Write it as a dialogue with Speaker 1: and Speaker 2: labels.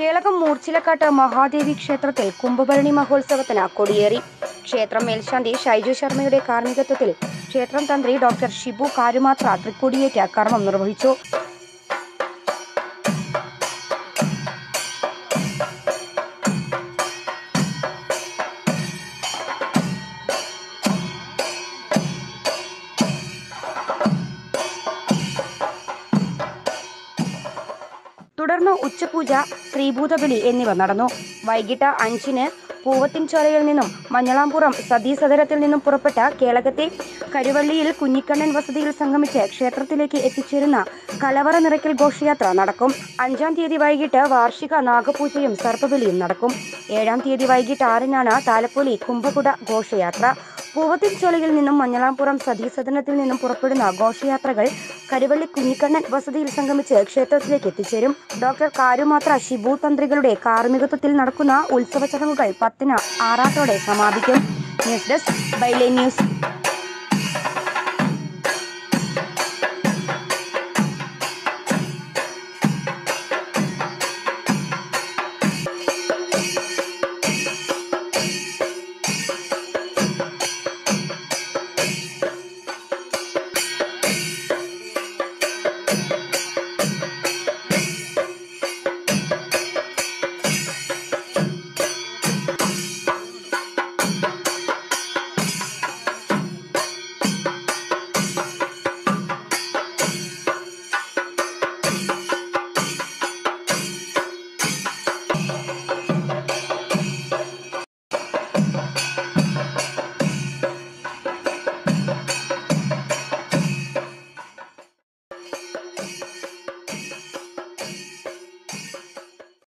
Speaker 1: കേളകം മൂർച്ചിലക്കാട്ട് മഹാദേവി ക്ഷേത്രത്തിൽ കുംഭഭരണി മഹോത്സവത്തിന് കൊടിയേറി ക്ഷേത്രം മേൽശാന്തി ഷൈജു ശർമ്മയുടെ കാർമ്മികത്വത്തിൽ ക്ഷേത്രം തന്ത്രി ഡോക്ടർ ഷിബു കാരുമാത്ര തൃക്കൊടിയേറ്റ കർമ്മം നിർവഹിച്ചു തുടർന്ന് ഉച്ചപൂജ ശ്രീഭൂതബലി എന്നിവ നടന്നു വൈകിട്ട് അഞ്ചിന് പൂവത്തിൻചോലയിൽ നിന്നും മഞ്ഞളാംപുറം സതീസദനത്തിൽ നിന്നും പുറപ്പെട്ട കേളകത്തെ കരുവള്ളിയിൽ കുഞ്ഞിക്കണ്ണൻ വസതിയിൽ സംഗമിച്ച് ക്ഷേത്രത്തിലേക്ക് എത്തിച്ചേരുന്ന കലവറ നിറയ്ക്കൽ ഘോഷയാത്ര നടക്കും അഞ്ചാം തീയതി വൈകിട്ട് വാർഷിക നാഗപൂജയും സർപ്പബലിയും നടക്കും ഏഴാം തീയതി വൈകിട്ട് ആറിനാണ് താലപ്പൊലി കുംഭകുട ഘോഷയാത്ര പൂവത്തിൻചോലയിൽ നിന്നും മഞ്ഞളാംപുറം സതീസദനത്തിൽ നിന്നും പുറപ്പെടുന്ന ഘോഷയാത്രകൾ കരുവള്ളി കുഞ്ഞിക്കണ്ണൻ വസതിയിൽ സംഗമിച്ച് ക്ഷേത്രത്തിലേക്ക് എത്തിച്ചേരും ഡോക്ടർ കാരുമാത്ര ഷിബു തന്ത്രികളുടെ കാർമ്മികത്വത്തിൽ നടക്കുന്ന ഉത്സവ ചടങ്ങുകൾ പത്തിന് ആറാട്ടോടെ സമാപിക്കും ന്യൂസ് ഡെസ്ക് ബൈലൈൻ ന്യൂസ്